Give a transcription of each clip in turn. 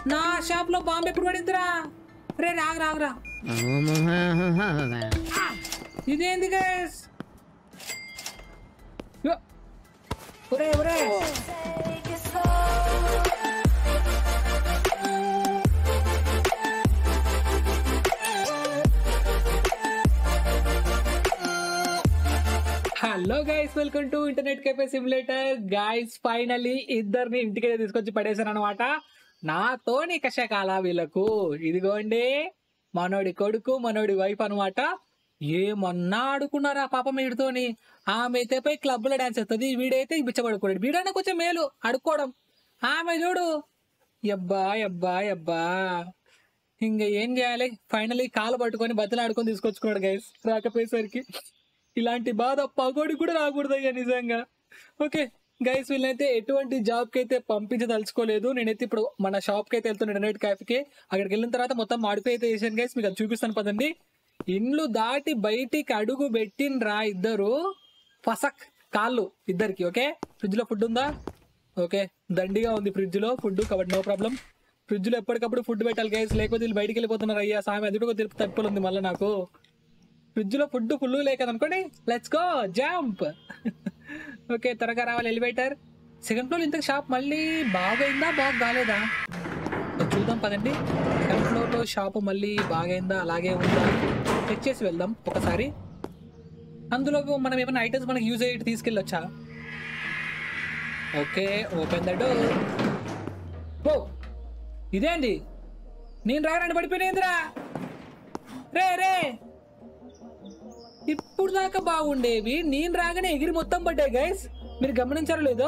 నా షాప్ లో బాంబు ఎప్పుడు పడిందిరా రే రాగు రాగురా ఇదేంది గైస్ ఒరే ఒరే hello guys welcome to internet cafe simulator guys finally ఇద్దరిని ఇంటికి తీసుకొచ్చి పడేశాను అనమాట నాతోని కషకాల వీళ్ళకు ఇదిగోండి మనోడి కొడుకు మనోడి వైఫ్ అనమాట ఏమన్నా ఆడుకున్నారా పాపం వీడితోని ఆమె అయితే పోయి క్లబ్ లో డాన్స్ చేస్తుంది వీడైతే బిచ్చబడుకోడు వీడైనా కొంచెం మేలు అడుక్కోవడం ఆమె చూడు ఎబ్బా ఎబ్బా ఎబ్బా ఇంకా ఏం చేయాలి ఫైనలీ కాలు పట్టుకొని బతులు ఆడుకొని తీసుకొచ్చుకున్నాడు గైస్ రాకపోయేసరికి ఇలాంటి బాధ పగోడి కూడా రాకూడదు అయ్యా నిజంగా ఓకే గైస్ వీళ్ళైతే ఎటువంటి జాబ్ కి అయితే పంపించదలుచుకోలేదు నేనైతే ఇప్పుడు మన షాప్ కి అయితే వెళ్తున్నాను ఇంటర్నెట్ క్యాఫ్కి అక్కడికి వెళ్ళిన తర్వాత మొత్తం మాడిపోయి అయితే వేసాను గైస్ మీకు అది చూపిస్తాను పదండి ఇండ్లు దాటి బయటికి అడుగు పెట్టినరా ఇద్దరు ఫసక్ కాళ్ళు ఇద్దరికి ఓకే ఫ్రిడ్జ్ లో ఫుడ్ ఉందా ఓకే దండిగా ఉంది ఫ్రిడ్జ్ లో ఫుడ్ కాబట్టి నో ప్రాబ్లం ఫ్రిడ్జ్ లో ఎప్పటికప్పుడు ఫుడ్ పెట్టాలి గైస్ లేకపోతే వీళ్ళు బయటికి వెళ్ళిపోతున్నారు అయ్యా సామె అది కూడా తెలుపు తప్పులు ఉంది మళ్ళీ నాకు ఫ్రిడ్జ్ లో ఫుడ్ ఫుల్ లేకదనుకోండి లెట్స్ గో జాంప్ ఓకే త్వరగా రావాలి ఎలివేటర్ సెకండ్ ఫ్లోర్ ఇంతకు షాప్ మళ్ళీ బాగైందా బాగా కాలేదా సో చూద్దాం పదండి సెకండ్ ఫ్లోర్ లో షాప్ మళ్ళీ బాగైందా అలాగే ఉందా చెక్ చేసి వెళ్దాం ఒకసారి అందులో మనం ఏమైనా ఐటమ్స్ మనకి యూజ్ అయ్యి తీసుకెళ్ళొచ్చా ఓకే ఓపెన్ ద డోర్ ఓ ఇదేంది నేను రాగానే పడిపోయినేంద్రా రే రే ఇప్పుడు దాకా బాగుండేవి నేను రాగానే ఎగిరి మొత్తం పడ్డాయి గైస్ మీరు గమనించారో లేదో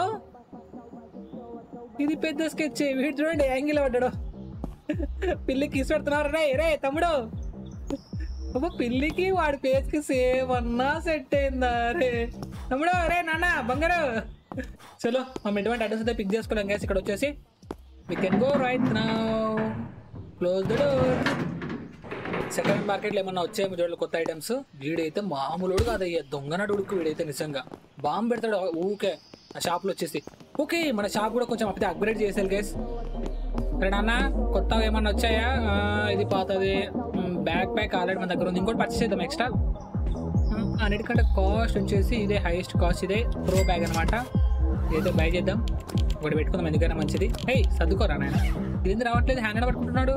ఇది పెద్ద స్కెచ్ వీడు చూడండి యాంగిల్ పడ్డాడు పిల్లికి కిస్ పెడుతున్నారు రే రే తమ్ముడు అబ్బా పిల్లికి వాడి పేజ్ కి సేమ్ అన్నా సెట్ అయిందా రే తమ్ముడు రే నాన్న బంగారు చలో మనం ఎటువంటి అడ్రస్ అయితే పిక్ చేసుకోలేం గైస్ ఇక్కడ వచ్చేసి we can go right now close the door second మార్కెట్లో ఏమన్నా వచ్చాయేమో చూడాలి కొత్త ఐటమ్స్ వీడైతే మామూలుడు కాదయ్యా దొంగనాడు ఉడుకు వీడైతే నిజంగా బాంబు పెడతాడు ఊకే ఆ షాప్లో వచ్చేసి ఓకే మన షాప్ కూడా కొంచెం అప్పుడే అప్గ్రేడ్ చేసేది గైస్ సరే నాన్న కొత్తగా ఏమన్నా వచ్చాయా ఆ, ఇది పాతది బ్యాక్ ప్యాక్ ఆల్రెడీ మన దగ్గర ఉంది ఇంకోటి పర్చేస్ చేద్దాం ఎక్స్ట్రా అన్నిటికంటే కాస్ట్ వచ్చేసి ఇదే హైయెస్ట్ కాస్ట్ ఇదే ప్రో బ్యాగ్ అనమాట ఇదైతే బై చేద్దాం ఒకటి పెట్టుకుందాం ఎందుకైనా మంచిది హే సర్దుకోరా నాయన ఇది రావట్లేదు హ్యాండ్ పట్టుకుంటున్నాడు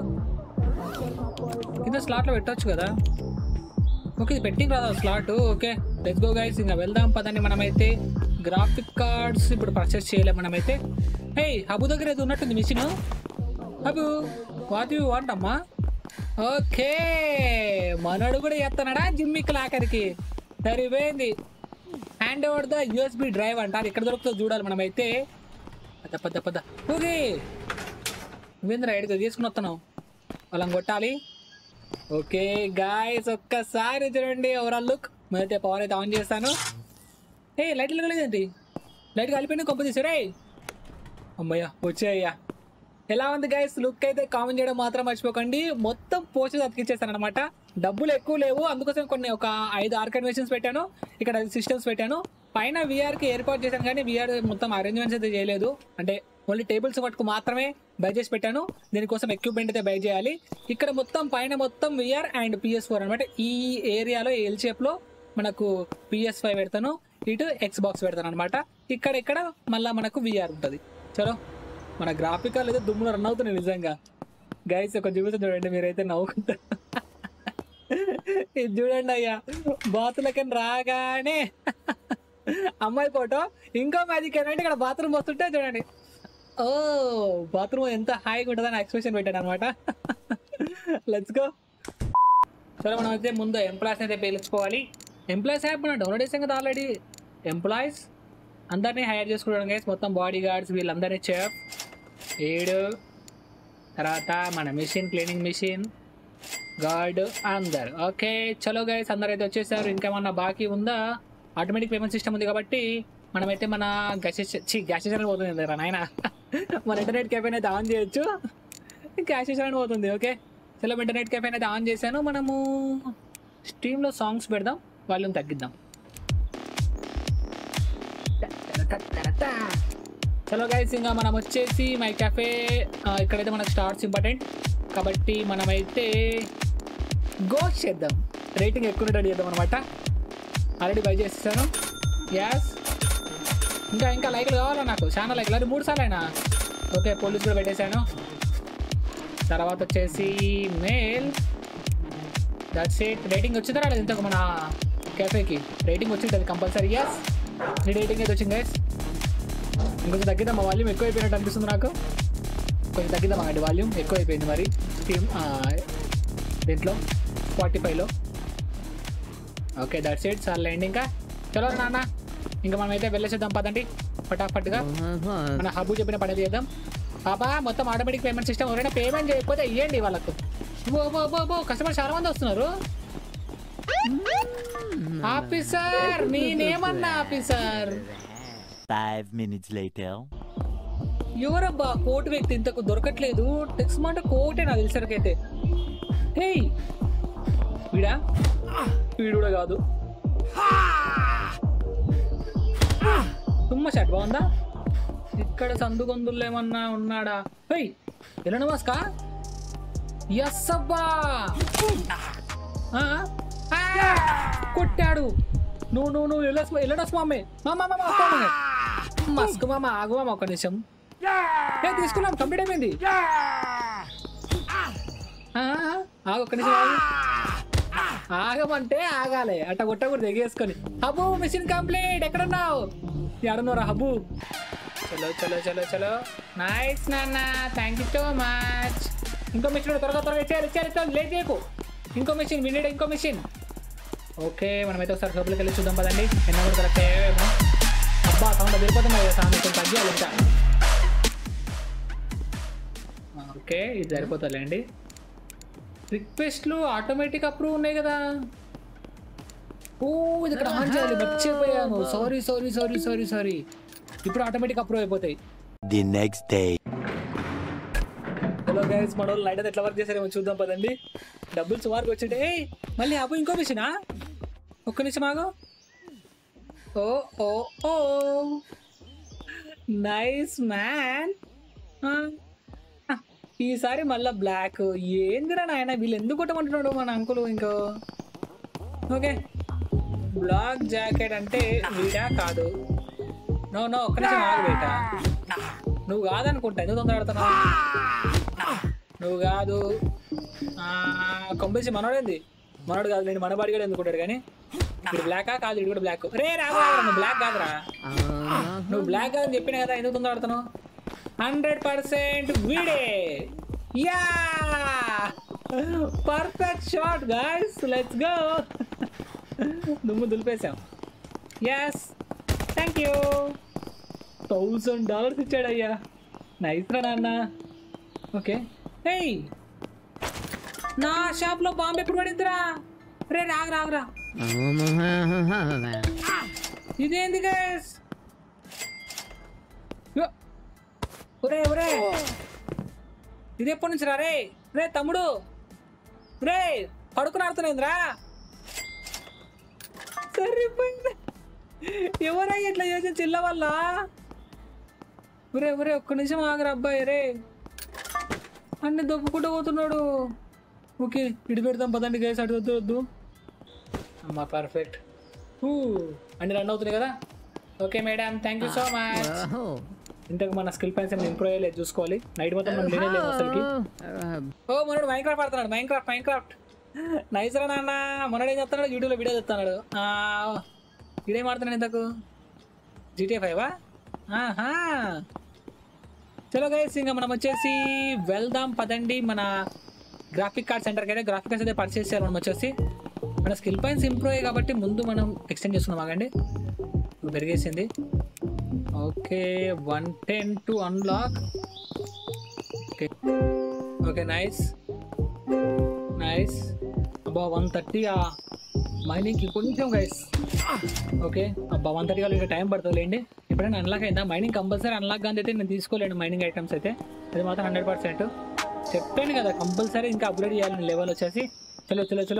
కింద స్లాట్లో పెట్టొచ్చు కదా ఓకే ఇది పెట్టింగ్ రాదా slot okay let's go guys ఇంకా వెళ్దాం పదండి మనమైతే గ్రాఫిక్ కార్డ్స్ ఇప్పుడు పర్చేస్ చేయలేం మనమైతే హే హబు దగ్గర ఏదో ఉన్నట్టుంది machine hub what you want అమ్మా ఓకే మనోడు కూడా చేస్తున్నాడా జిమ్మిక్కల ఆఖరికి సరిపోయింది hand over the USB drive అంట అది ఎక్కడ దొరుకుతుందో చూడాలి మనమైతే పద పద పద ఓకే నువ్వేంద్ర ఎడితో తీసుకుని వస్తున్నావు వాళ్ళని కొట్టాలి ఓకే గాయస్ ఒక్కసారి చూడండి ఓవరాల్ లుక్ మొదటి పవర్ అయితే ఆన్ చేస్తాను ఏ లైట్లు కలగలేదేంటి లైట్ కలిపోయినా కొంప తీసారే అమ్మయ్య వచ్చాయ్యా ఎలా ఉంది గైస్ లుక్ అయితే కామెంట్ చేయడం మాత్రం మర్చిపోకండి మొత్తం పోస్టర్స్ అతికిచ్చేస్తాను అనమాట డబ్బులు ఎక్కువ లేవు అందుకోసం కొన్ని ఒక ఐదు ఆర్కైడ్ మెషిన్స్ పెట్టాను ఇక్కడ సిస్టమ్స్ పెట్టాను పైన VR కి ఏర్పాటు చేశాను కానీ విఆర్ మొత్తం అరేంజ్మెంట్స్ అయితే చేయలేదు అంటే ఓన్లీ టేబుల్స్ మటుకు మాత్రమే బై చేసి పెట్టాను దీనికోసం ఎక్విప్మెంట్ అయితే బై చేయాలి ఇక్కడ మొత్తం పైన మొత్తం విఆర్ అండ్ పిఎస్ ఫోర్ అనమాట ఈ ఏరియాలో ఎల్ షేప్లో మనకు పిఎస్ ఫైవ్ పెడతాను ఇటు ఎక్స్ బాక్స్ పెడతాను అనమాట ఇక్కడ ఇక్కడ మళ్ళీ మనకు విఆర్ ఉంటుంది చలో మన గ్రాఫికల్ అయితే దుమ్ములు రన్ అవుతున్నాయి నిజంగా గైస్ ఒక చూపిస్తే చూడండి మీరైతే నవ్వుకుంటా ఇది చూడండి అయ్యా బాతులకి రాగానే అమ్మాయి ఫోటో ఇంకో మ్యాజిక్ ఏంటంటే ఇక్కడ బాత్రూమ్ వస్తుంటే చూడండి ఓ బాత్రూమ్ ఎంత హాయిగా ఉంటుందని ఎక్స్ప్రెషన్ పెట్టాను అనమాట లెట్స్ గో సరే మనం అయితే ముందు ఎంప్లాయీస్ అయితే పేర్చుకోవాలి ఎంప్లాయీస్ యాప్ మనం డౌన్లోడ్ చేసాం కదా ఆల్రెడీ ఎంప్లాయీస్ అందరినీ హైర్ చేసుకోవడం గైస్ మొత్తం బాడీ గార్డ్స్ వీళ్ళందరినీ చెఫ్ ఏడు తర్వాత మన మిషన్ క్లీనింగ్ మిషన్ గార్డ్ అందరు ఓకే చలో గైస్ అందరు అయితే వచ్చేసారు ఇంకేమన్నా బాకీ ఉందా ఆటోమేటిక్ పేమెంట్ సిస్టమ్ ఉంది కాబట్టి మనమైతే మన గ్యాస్ చి గ్యాస్ స్టేషన్ పోతుంది దగ్గర నాయన మన ఇంటర్నెట్ కెఫే అయితే ఆన్ చేయొచ్చు గ్యాస్ స్టేషన్ పోతుంది ఓకే చలో ఇంటర్నెట్ కెఫే అయితే ఆన్ చేశాను మనము స్ట్రీమ్లో సాంగ్స్ పెడదాం వాళ్ళని తగ్గిద్దాం చలో గైస్ ఇంకా మనం వచ్చేసి మై క్యాఫే ఇక్కడైతే మనకు స్టార్ట్స్ ఇంపార్టెంట్ కాబట్టి మనమైతే గోస్ట్ చేద్దాం రేటింగ్ ఎక్కువ రెడీ చేద్దాం అనమాట ఆల్రెడీ బై చేసేసాను యాస్ ఇంకా ఇంకా లైక్లు కావాలా నాకు చాలా లైక్లు అది మూడు సార్లు అయినా ఓకే పోలీస్ కూడా పెట్టేశాను తర్వాత వచ్చేసి మేల్ దట్స్ ఇట్ రేటింగ్ వచ్చిందా రాలేదు ఇంతకు మన కేఫేకి రేటింగ్ వచ్చింటుంది కంపల్సరీ ఎస్ నీ రేటింగ్ అయితే వచ్చింది గైస్ ఇంకొంచెం తగ్గిద్దాం మా వాల్యూమ్ ఎక్కువ అయిపోయినట్టు అనిపిస్తుంది నాకు కొంచెం తగ్గిద్దాం అండి వాల్యూమ్ ఎక్కువ అయిపోయింది మరి స్టీమ్ దీంట్లో ఫార్టీ ఫైవ్లో ఓకే దట్స్ ఇట్ సార్ లేండి ఇంకా చలో నాన్న ఇంకా మనం అయితే వెళ్ళేసేద్దాం పదండి ఫటాఫట్గా మన హబ్బు చెప్పిన పని చేద్దాం పాపా మొత్తం ఆటోమేటిక్ పేమెంట్ సిస్టమ్ ఎవరైనా పేమెంట్ చేయకపోతే ఇవ్వండి వాళ్ళకు బో బో బో బో కస్టమర్ చాలా మంది వస్తున్నారు ఆఫీసర్ నేనేమన్నా ఆఫీసర్ Five minutes later. ఎవరబ్బా కోర్టు వ్యక్తి ఇంతకు దొరకట్లేదు టెక్స్ మాట కోర్టే నాకు తెలిసరికైతే హే వీడా వీడు కూడా కాదు తుమ్మ షర్ట్ బాగుందా ఇక్కడ సందు గొంతుల్లో ఏమన్నా ఉన్నాడా హే ఎలా నమస్కా ఎస్ అబ్బా ఆ? ఆ! కొట్టాడు నువ్వు నువ్వు నువ్వు వెళ్ళొస్ వెళ్ళడొస్ మామే మామ మామ వస్తాను మస్క్ మామ ఆగు మామ ఒక నిమిషం ఏ తీసుకున్నాం కంప్లీట్ అయిపోయింది ఆ, ఆగు ఒక్క నిమిషం ఆగు ఆగమంటే ఆగాలి అట్ట కొట్టకూడదు ఎగేసుకొని హబు మిషన్ కంప్లీట్ ఎక్కడున్నావు ఎక్కడున్నారా హబు చలో చలో చలో చలో నైస్ నాన్న థ్యాంక్ యూ సో మచ్ ఇంకో మిషన్ త్వరగా త్వరగా ఇచ్చారు ఇచ్చారు ఇచ్చారు లేట్ చేయకు ఇంకో మిషన్ వినేడు ఇంకో మిషన్ ఓకే మనమైతే ఒకసారి లోపలికి వెళ్ళి చూద్దాం పదండి ఎన్నో కూడా కరెక్ట్ అయ్యేమో అబ్బా సౌండ్ వెళ్ళిపోతుంది కదా సామె కొంచెం తగ్గాలి ఇంకా ఓకే ఇది సరిపోతుందిలేండి రిక్వెస్ట్లు ఆటోమేటిక్ అప్రూవ్ ఉన్నాయి కదా ఓ ఇది ఇక్కడ ఆన్ చేయాలి మర్చిపోయాను sorry sorry sorry sorry sorry ఇప్పుడు ఆటోమేటిక్ అప్రూవ్ అయిపోతాయి The next day. Hello guys మన వాళ్ళు నైట్ ఎట్లా వర్క్ చేశారేమో చూద్దాం పదండి డబ్బులు సుమారుగా వచ్చింటే ఏయ్, మళ్ళీ అప్పు ఇంకో మిషనా ఒక్క నిమిషం ఆగు ఓ ఓ ఓ నైస్ మ్యాన్ ఈసారి మళ్ళా బ్లాక్ ఏందిరా నాయన వీళ్ళు ఎందుకు కొట్టమంటున్నాడు మన అంకులు ఇంకో ఓకే బ్లాక్ జాకెట్ అంటే వీడా కాదు నో నో ఒక్క నిమిషం ఆగు బేట నువ్వు కాదనుకుంటా ఎందుకు తొందరడుతున్నావు నువ్వు కాదు కొంపేసి మనోడేంది మనోడు కాదు నేను మనబాడి కూడా ఎందుకుంటాడు కానీ ఇప్పుడు బ్లాకా కాదు ఇది కూడా బ్లాక్ రే రాదు నువ్వు బ్లాక్ కాదురా నువ్వు బ్లాక్ కాదని చెప్పిన కదా ఎందుకు తొందరడుతున్నావు హండ్రెడ్ పర్సెంట్ వీడే yeah perfect shot guys let's go దుమ్ము దులిపేశాం yes thank you thousand dollars ఇచ్చాడయ్యా నైస్ రా నాన్న ఓకే ఏయ్ నా షాప్లో బాంబు ఎప్పుడు పడిందిరా రే రాగు రాగురా ఇదేంది గైస్ ఒరే ఒరే ఇది ఎప్పటి నుంచి రా రే రే తమ్ముడు రే పడుకుని ఆడుతున్నాయిందిరా సరిపోయింది ఎవరై ఇట్లా చేసిన చిల్ల వల్ల ఒరే ఒరే ఒక్క నిమిషం ఆగరా అబ్బాయి రే అన్ని దొప్పుకుంటూ పోతున్నాడు ఓకే ఇటు పెడతాం పదండి గైస్ అటు వద్దు వద్దు అమ్మా పర్ఫెక్ట్ ఊ అన్ని రన్ అవుతున్నాయి కదా okay madam thank you so much ఇంతకు మన స్కిల్ పాయింట్స్ ఏమైనా ఇంప్రూవ్ అయ్యలేదు చూసుకోవాలి నైట్ మొత్తం మనం లేనే లేము అసలుకి ఓ మనోడు మైన్ క్రాఫ్ట్ ఆడుతున్నాడు Minecraft Minecraft nice రా నాన్న మనోడు ఏం చెప్తున్నాడు యూట్యూబ్లో వీడియో చెప్తున్నాడు ఇదేం ఆడుతున్నాడు ఇంతకు జీటీఏ ఫైవా ఆహా చలో గైస్ ఇంకా మనం వచ్చేసి వెళ్దాం పదండి మన గ్రాఫిక్ కార్డ్ సెంటర్కి అయితే గ్రాఫిక్ కార్డ్స్ అయితే పర్చేస్ చేయాలి మనం వచ్చేసి మన స్కిల్ పాయింట్స్ ఇంప్రూవ్ అయ్యాయి కాబట్టి ముందు మనం ఎక్స్టెండ్ చేసుకున్నాం ఆగండి ఇప్పుడు పెరిగేసింది okay one ten to unlock okay okay nice nice అబ్బా వన్ థర్టీ మైనింగ్కి కొంచెం గైస్ ఓకే అబ్బా వన్ థర్టీ ఇంకా టైం పడుతుంది లేండి ఎప్పుడైనా అన్లాక్ అయిందా మైనింగ్ కంపల్సరీ అన్లాక్ కానీ అయితే నేను తీసుకోలేను మైనింగ్ ఐటమ్స్ అయితే అది మాత్రం హండ్రెడ్ పర్సెంట్ చెప్పాను కదా కంపల్సరీ ఇంకా అప్గ్రేడ్ చేయాలి లెవెల్ వచ్చేసి చలో చలో చలో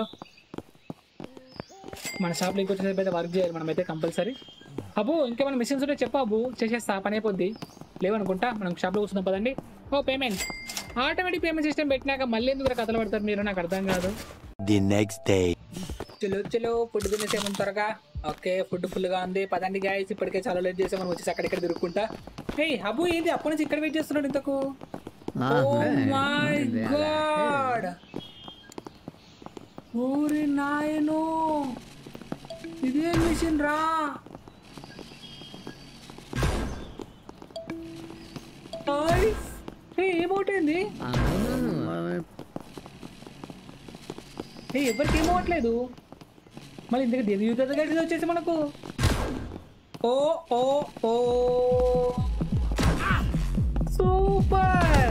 మన షాప్లో ఇంకొచ్చేసేపు అయితే వర్క్ చేయాలి మనమైతే కంపల్సరీ అబ్బు ఇంకేమైనా మిషన్స్ ఉంటే చెప్పు అబ్బు చేసేస్తా పని అయిపోద్ది లేవనుకుంటా మనం షాప్లో కూర్చున్నాం పదండి ఓ పేమెంట్ ఆటోమేటిక్ పేమెంట్ సిస్టమ్ పెట్టినాక మళ్ళీ ఎందుకు కథలు పడతారు మీరు నాకు అర్థం కాదు The next day. చలో చలో ఫుడ్ తినేసేమో త్వరగా ఓకే ఫుడ్ ఫుల్ గా ఉంది పదండి గాయస్ ఇప్పటికే చాలా లేట్ చేసాం మనం వచ్చేసి అక్కడిక్కడ తిరుక్కుంటా హే అబ్బు ఏంటి అప్పటి నుంచి ఇక్కడ వెయిట్ చేస్తున్నాడు ఇంతకు ఓ మై గాడ్ ఊరి నాయను ఇదే మిషన్ రా Guys, హే ఏమవుతుంది ఏ ఎవరికి ఏమవ్వట్లేదు మళ్ళీ ఇంతకు దేవి యుద్ధ గడిచి వచ్చేసి మనకు ఓ ఓ ఓ సూపర్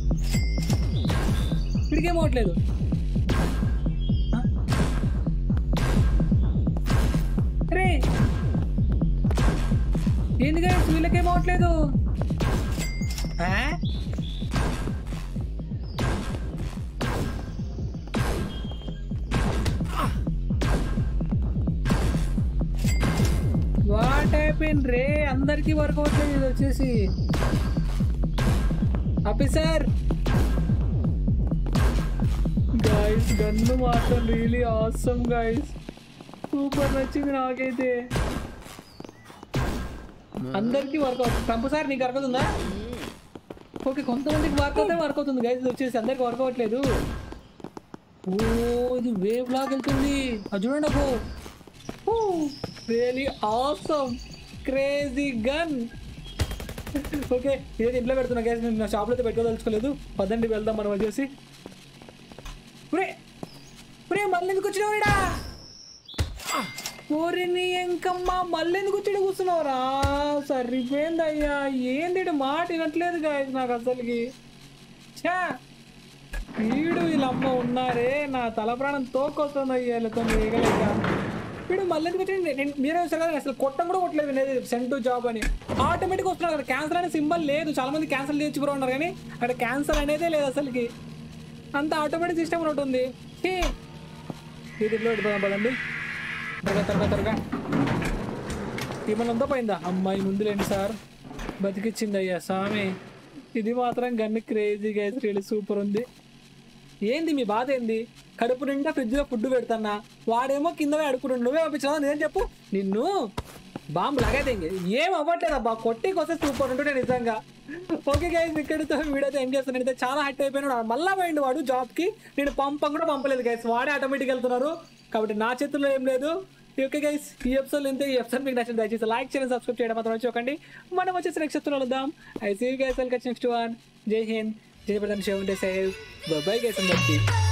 వీడికి ఏమవ్వట్లేదు ఆ? రే ఏంది వీళ్ళకేమవట్లేదు ఆ? వాట్ హ్యాపెన్ రే అందరికి వర్క్ అవుట్లేదు ఇది వచ్చేసి ఆఫీసర్ గైస్ గన్ను మాత్రం రియలీ ఆసమ్ గైస్ సూపర్ నచ్చింది నాకైతే అందరికి వర్క్ అవుతుంది పంపు సార్ నీకు వర్క్ అవుతుందా ఓకే కొంతమందికి వర్క్ అవుతే వర్క్ అవుతుంది గైస్ ఇది వచ్చేసి అందరికి వర్క్ అవ్వట్లేదు ఓ ఇది వేవ్ లాగా వెళ్తుంది అది చూడండి అబ్బో really awesome crazy gun okay ఇదే ఇంట్లో పెడుతున్నా గ్యాస్ నేను నా షాప్లో అయితే పెట్టుకోదలుచుకోలేదు పదండి వెళ్దాం మనం వచ్చేసి పురే పురే మళ్ళీ ఎందుకు వచ్చినావు ఈడ ఓరి నీ ఎంకమ్మా మళ్ళీ ఎందుకు వచ్చి కూర్చున్నావురా సరిపోయింది అయ్యా ఏంది ఈడు మాట వినట్లేదు గాయస్ నాకు అసలుకి ఛా వీడు వీళ్ళమ్మ ఉన్నారే నా తల ప్రాణం తోకొస్తుంది అయ్యా వీళ్ళతో వేగలేక వీడు మళ్ళీ ఎందుకు వచ్చి నేను- మీరే చూసారు కదా అసలు కొట్టం కూడా కొట్టలేదు నేను సెంటు జాబ్ అని ఆటోమేటిక్ వస్తున్నారు అక్కడ క్యాన్సల్ అనే సింబల్ లేదు చాలా మంది క్యాన్సల్ చేసి కూడా ఉన్నారు కానీ అక్కడ క్యాన్సల్ అనేదే లేదు అసలుకి అంత ఆటోమేటిక్ సిస్టమ్ ఒకటి ఉంది హే, ఇది ఇంట్లో పెట్టుకుందాం పదండి త్వరగా త్వరగా త్వరగా ఏమన్నా ఉందా పోయిందా అమ్మాయి ముందు లేండి సార్ బతికిచ్చింది అయ్యా స్వామి ఇది మాత్రం gun crazy guys really super ఉంది ఏంది మీ బాధ ఏంది కడుపు నిండా ఫ్రిడ్జ్లో ఫుడ్ పెడతానా వాడేమో కింద పోయి అడుగుతుండు నువ్వే పంపించావు నేను చెప్పు నిన్ను బాంబు లాగైతే ఏం అవ్వట్లేదు అబ్బా కొట్టికి వస్తే సూపర్ ఉంటుండే నిజంగా ఓకే గైస్ ఇక్కడితో వీడియో ఎండ్ చేస్తాను అయితే చాలా హట్ అయిపోయినాడు మళ్ళా పోయిండు వాడు జాబ్కి నేను పంపం కూడా పంపలేదు గైస్ వాడే ఆటోమేటిక్ వెళ్తున్నారు కాబట్టి నా చేతుల్లో ఏం లేదు ఓకే గైస్ ఈ ఎపిసోడ్ ఇంతే ఈ ఎపిసోడ్ మీకు నచ్చింది దయచేసి లైక్ చేయండి సబ్స్క్రైబ్ చేయడం మాత్రం చూడండి మనం వచ్చేసి నెక్స్ట్ ఎపిసోడ్ వద్దాం I see guys welcome next one జై హింద్ జై ప్రధాన్ శివ సేవ్ బై గైస్ అందరికి